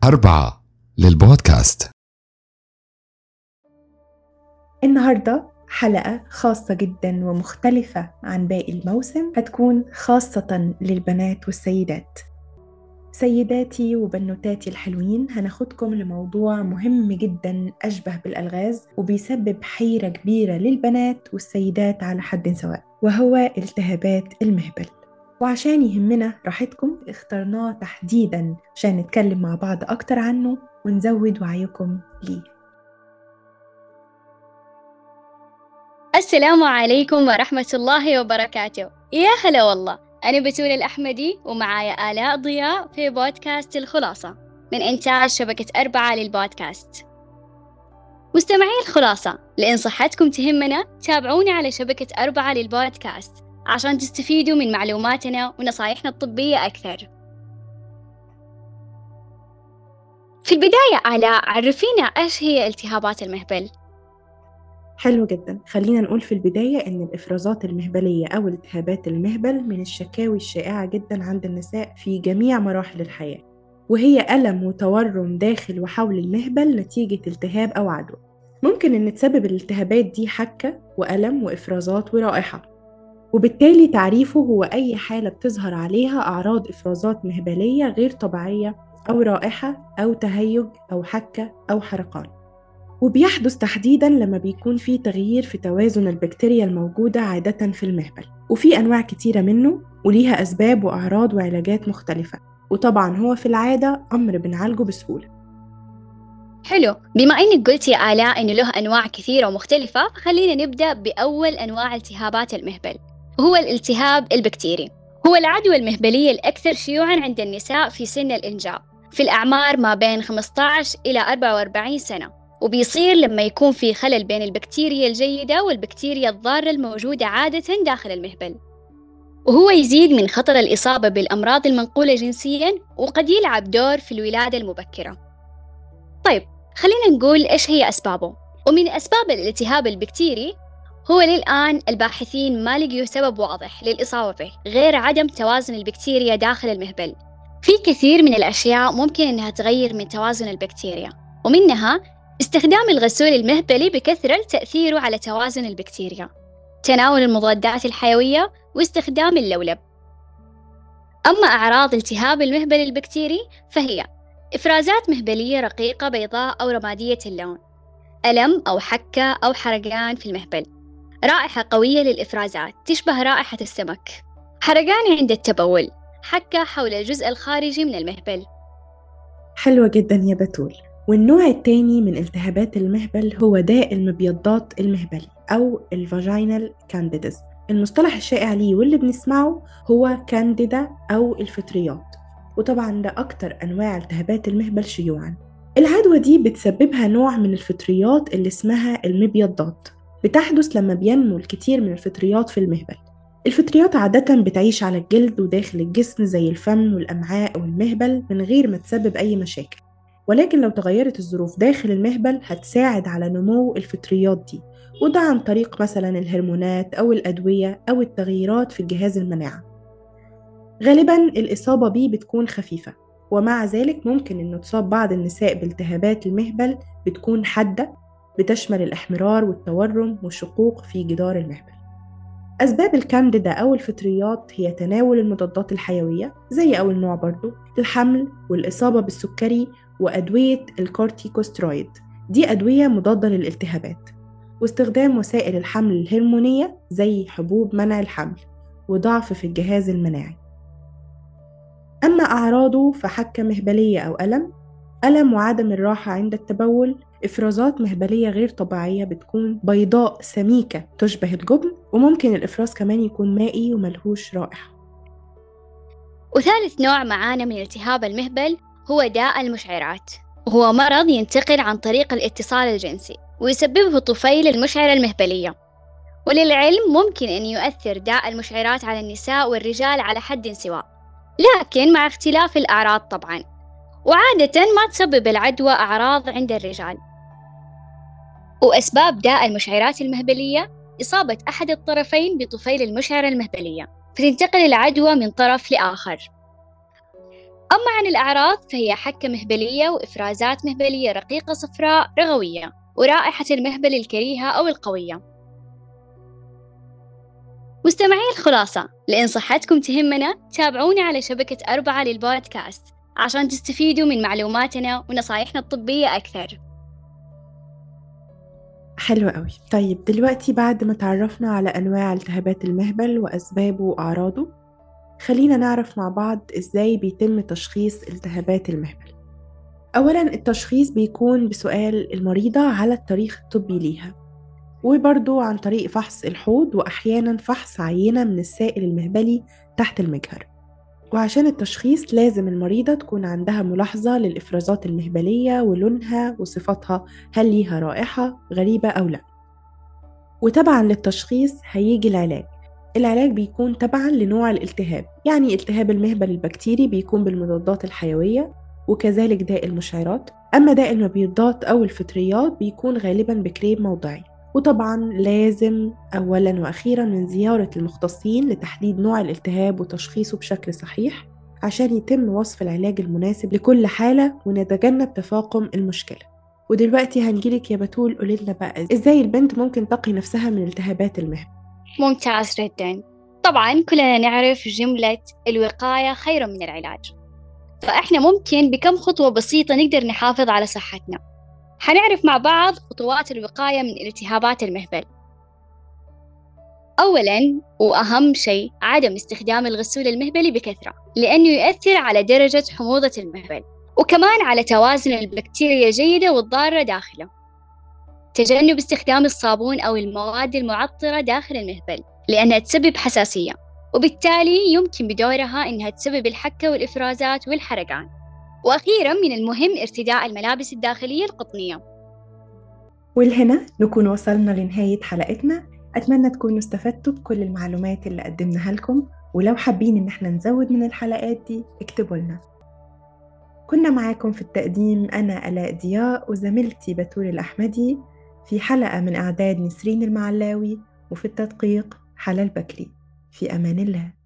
أربعة للبودكاست النهاردة حلقة خاصة جدا ومختلفة عن باقي الموسم هتكون خاصة للبنات والسيدات سيداتي وبنوتاتي الحلوين هناخدكم لموضوع مهم جدا أشبه بالألغاز وبيسبب حيرة كبيرة للبنات والسيدات على حد سواء وهو التهابات المهبل وعشان يهمنا راحتكم اخترناه تحديدا عشان نتكلم مع بعض أكتر عنه ونزود وعيكم ليه السلام عليكم ورحمة الله وبركاته يا هلا والله أنا بتول الأحمدي ومعايا آلاء ضياء في بودكاست الخلاصة من إنتاج شبكة أربعة للبودكاست مستمعي الخلاصة لإن صحتكم تهمنا تابعونا على شبكة أربعة للبودكاست عشان تستفيدوا من معلوماتنا ونصايحنا الطبية أكثر في البداية آلاء عرفينا إيش هي التهابات المهبل حلو جدا خلينا نقول في البداية إن الإفرازات المهبلية أو التهابات المهبل من الشكاوي الشائعة جدا عند النساء في جميع مراحل الحياة وهي ألم وتورم داخل وحول المهبل نتيجة التهاب أو عدوى ممكن إن تسبب الالتهابات دي حكة وألم وإفرازات ورائحة وبالتالي تعريفه هو أي حالة بتظهر عليها أعراض إفرازات مهبلية غير طبيعية أو رائحة أو تهيج أو حكة أو حرقان وبيحدث تحديدا لما بيكون في تغيير في توازن البكتيريا الموجودة عادة في المهبل وفي أنواع كتيرة منه وليها أسباب وأعراض وعلاجات مختلفة وطبعا هو في العادة أمر بنعالجه بسهولة حلو بما انك قلتي يا آلاء انه له انواع كثيرة ومختلفة خلينا نبدأ بأول انواع التهابات المهبل وهو الالتهاب البكتيري هو العدوى المهبلية الأكثر شيوعا عند النساء في سن الإنجاب في الأعمار ما بين 15 إلى 44 سنة وبيصير لما يكون في خلل بين البكتيريا الجيدة والبكتيريا الضارة الموجودة عادة داخل المهبل وهو يزيد من خطر الإصابة بالأمراض المنقولة جنسيا وقد يلعب دور في الولادة المبكرة طيب خلينا نقول إيش هي أسبابه ومن أسباب الالتهاب البكتيري هو للآن الباحثين ما لقيوا سبب واضح للإصابة به غير عدم توازن البكتيريا داخل المهبل في كثير من الأشياء ممكن أنها تغير من توازن البكتيريا ومنها استخدام الغسول المهبلي بكثرة تأثيره على توازن البكتيريا تناول المضادات الحيوية واستخدام اللولب أما أعراض التهاب المهبل البكتيري فهي إفرازات مهبلية رقيقة بيضاء أو رمادية اللون ألم أو حكة أو حرقان في المهبل رائحة قوية للإفرازات تشبه رائحة السمك حرقان عند التبول حكة حول الجزء الخارجي من المهبل حلوة جدا يا بتول والنوع التاني من التهابات المهبل هو داء المبيضات المهبلي أو الفاجينال كانديدز المصطلح الشائع ليه واللي بنسمعه هو كانديدا أو الفطريات وطبعا ده أكتر أنواع التهابات المهبل شيوعا العدوى دي بتسببها نوع من الفطريات اللي اسمها المبيضات بتحدث لما بينمو الكثير من الفطريات في المهبل الفطريات عادة بتعيش على الجلد وداخل الجسم زي الفم والأمعاء والمهبل من غير ما تسبب أي مشاكل ولكن لو تغيرت الظروف داخل المهبل هتساعد على نمو الفطريات دي وده عن طريق مثلا الهرمونات أو الأدوية أو التغييرات في الجهاز المناعة غالبا الإصابة بيه بتكون خفيفة ومع ذلك ممكن أن تصاب بعض النساء بالتهابات المهبل بتكون حادة بتشمل الإحمرار والتورم والشقوق في جدار المهبل أسباب الكانديدا أو الفطريات هي تناول المضادات الحيوية زي أول نوع برضو الحمل والإصابة بالسكري وأدوية الكورتيكوسترويد دي أدوية مضادة للالتهابات واستخدام وسائل الحمل الهرمونية زي حبوب منع الحمل وضعف في الجهاز المناعي أما أعراضه فحكة مهبلية أو ألم ألم وعدم الراحة عند التبول إفرازات مهبلية غير طبيعية بتكون بيضاء سميكة تشبه الجبن وممكن الإفراز كمان يكون مائي وملهوش رائحة وثالث نوع معانا من التهاب المهبل هو داء المشعرات وهو مرض ينتقل عن طريق الاتصال الجنسي ويسببه طفيل المشعرة المهبلية وللعلم ممكن أن يؤثر داء المشعرات على النساء والرجال على حد سواء لكن مع اختلاف الأعراض طبعا وعادة ما تسبب العدوى أعراض عند الرجال وأسباب داء المشعرات المهبلية إصابة أحد الطرفين بطفيل المشعرة المهبلية فتنتقل العدوى من طرف لآخر أما عن الأعراض فهي حكة مهبلية وإفرازات مهبلية رقيقة صفراء رغوية ورائحة المهبل الكريهة أو القوية مستمعي الخلاصة لإن صحتكم تهمنا تابعونا على شبكة أربعة للبودكاست عشان تستفيدوا من معلوماتنا ونصايحنا الطبية أكثر حلو قوي طيب دلوقتي بعد ما تعرفنا على أنواع التهابات المهبل وأسبابه وأعراضه خلينا نعرف مع بعض إزاي بيتم تشخيص التهابات المهبل أولا التشخيص بيكون بسؤال المريضة على التاريخ الطبي ليها وبرضو عن طريق فحص الحوض وأحيانا فحص عينة من السائل المهبلي تحت المجهر وعشان التشخيص لازم المريضة تكون عندها ملاحظة للإفرازات المهبلية ولونها وصفاتها هل ليها رائحة غريبة أو لا وتبعا للتشخيص هيجي العلاج العلاج بيكون تبعا لنوع الالتهاب يعني التهاب المهبل البكتيري بيكون بالمضادات الحيوية وكذلك داء المشعرات أما داء المبيضات أو الفطريات بيكون غالبا بكريم موضعي وطبعا لازم أولا وأخيرا من زيارة المختصين لتحديد نوع الالتهاب وتشخيصه بشكل صحيح عشان يتم وصف العلاج المناسب لكل حالة ونتجنب تفاقم المشكلة ودلوقتي هنجيلك يا بتول قوليلنا بقى ازاي البنت ممكن تقي نفسها من التهابات المهبل ممتاز جدا طبعا كلنا نعرف جملة الوقاية خير من العلاج فإحنا ممكن بكم خطوة بسيطة نقدر نحافظ على صحتنا حنعرف مع بعض خطوات الوقاية من التهابات المهبل أولاً وأهم شيء عدم استخدام الغسول المهبلي بكثرة لأنه يؤثر على درجة حموضة المهبل وكمان على توازن البكتيريا الجيدة والضارة داخله تجنب استخدام الصابون أو المواد المعطرة داخل المهبل لأنها تسبب حساسية وبالتالي يمكن بدورها إنها تسبب الحكة والإفرازات والحرقان وأخيرا من المهم ارتداء الملابس الداخلية القطنية ولهنا نكون وصلنا لنهاية حلقتنا أتمنى تكونوا استفدتوا بكل المعلومات اللي قدمناها لكم ولو حابين إن احنا نزود من الحلقات دي اكتبوا لنا كنا معاكم في التقديم أنا ألاء ضياء وزميلتي بتول الأحمدي في حلقة من أعداد نسرين المعلاوي وفي التدقيق حلال بكري في أمان الله